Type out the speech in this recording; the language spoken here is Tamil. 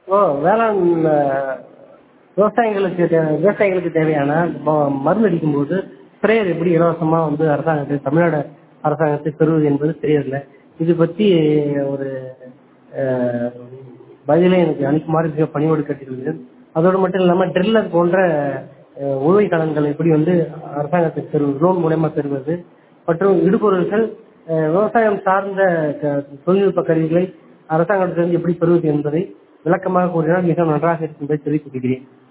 ஓ வேளாண் அஹ், விவசாயிகளுக்கு தே- விவசாயிகளுக்கு தேவையான ம- மருந்து அடிக்கும்போது ஸ்ப்ரேயர் எப்படி இலவசமா வந்து அரசாங்கத்தை தமிழ்நாடு அரசாங்கத்தை பெறுவது என்பது தெரியல இது பற்றி ஒரு அஹ், பதிலை எனக்கு அளிக்குமாறு மிக பணிவோடு கேட்டுக்கொள்கிறேன் அதோடு மட்டும் இல்லாமல் ட்ரில்லர் போன்ற அஹ், உழுவை கலன்கள் எப்படி வந்து அரசாங்கத்துக்கு பெறுவது லோன் மூலயமா பெறுவது மற்றும் இடுபொருள்கள் அஹ், விவசாயம் சார்ந்த க- தொழில்நுட்ப கருவிகளை அரசாங்கத்திலிருந்து எப்படி பெறுவது என்பதை விளக்கமாக கூறினால் மிக நன்றாக இருக்கும் என்பதை தெரிவித்துக் கொள்கிறேன்